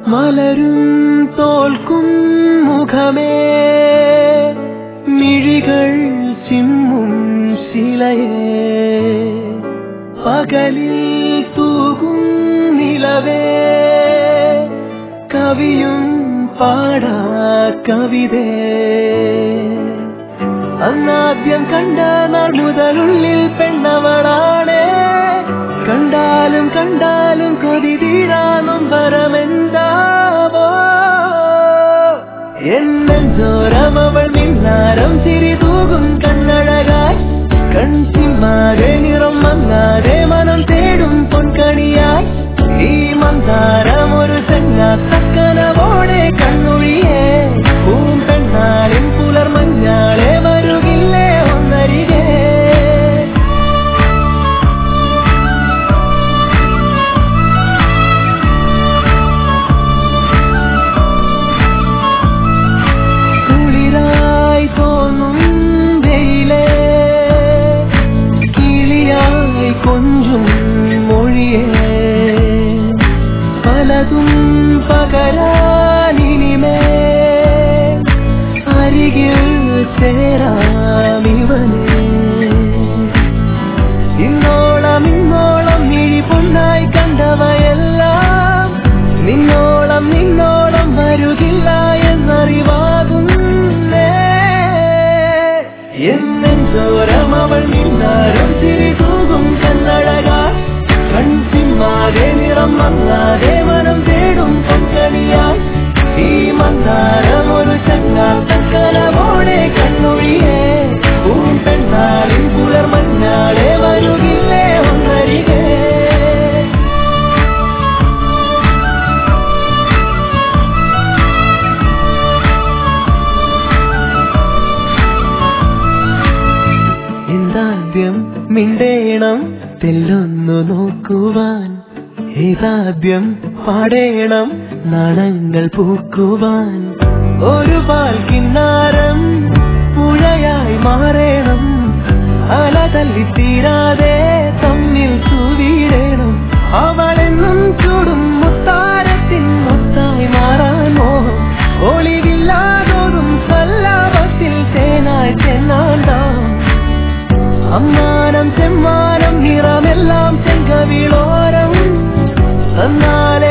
മലരും തോൽക്കും മുഖമേ മിഴികൾ ചിമ്മും ശിലയേ പകലിൽ തൂകും നിലവേ കവിയും പാടാ കവിതേ അന്നാദ്യം കണ്ട നാൾ മുതലുള്ളിൽ പെണ്ണവളാണ് കണ്ടാലും കണ്ടാലും കൊതി തീരാനും പരമെന്താവോ എന്നെന്തോരം അവൾ നിന്നാരം ചിരി തൂകും കണ്ണഴകായി കൺസിമാരെ നിറം മങ്ങാതെ മനം തേടും പൊൻകണിയായി ഈ മന്ദാരം ഒരു ചെങ്ങാത്തക്കനവോടെ കണ്ണൊഴിയേ പൂമ്പെണ്ണാളിൻ പുലർ മഞ്ഞാളെ വരുകില്ലേ ഒന്നരികെ കുളിരായി തോന്നും വെയിലേ കിളിയായി കൊഞ്ചും മൊഴിയേ പലതും പകരാനിനിമേ അരികിൽ ചേരാമിവനേ ഇന്നോളം ഇന്നോളം മിഴി പൊന്നായി കണ്ടവയെല്ലാം നിന്നോളം നിന്നോളം വരുകില്ല എന്നറിവാകുന്നേ എന്നെന്തോരം അവൾ നിന്നാരം ചിരി തൂകും കണ്ണഴകാ കൺസിമ്മാതെ നിറം മങ്ങാതെ മനം തേടും പൊങ്കണിയായി ഈ മന്ദാരം ഒരു ചങ്ങാത്തക്കലമോടെ കണ്ണൊഴിയേ പൂമ്പെണ്ണാളിൻ പുലർ മഞ്ഞാളെ വരുകില്ലേ ഒന്നരികെ എന്താദ്യം മിണ്ടേണം തെല്ലൊന്നു നോക്കുവാൻ ഏതാദ്യം പാടേണം നാണങ്ങൾ പൂക്കുവാൻ ഒരു പാൽ കിന്നാരം പുഴയായി മാറേണം അല തല്ലിത്തീരാതെ തമ്മിൽ തൂവിടേണം അവളെന്നും ചൂടും മുത്താരത്തിൻ മുത്തായി മാറാൻ മോഹം ഒളിവില്ലാതോടും സല്ലാപത്തിൽ തേനായി ചെന്നാണ്ടാം അമ്മാനം ചെമ്മാനം നിറമെല്ലാം ചെങ്കവിളോരം തന്നാലെ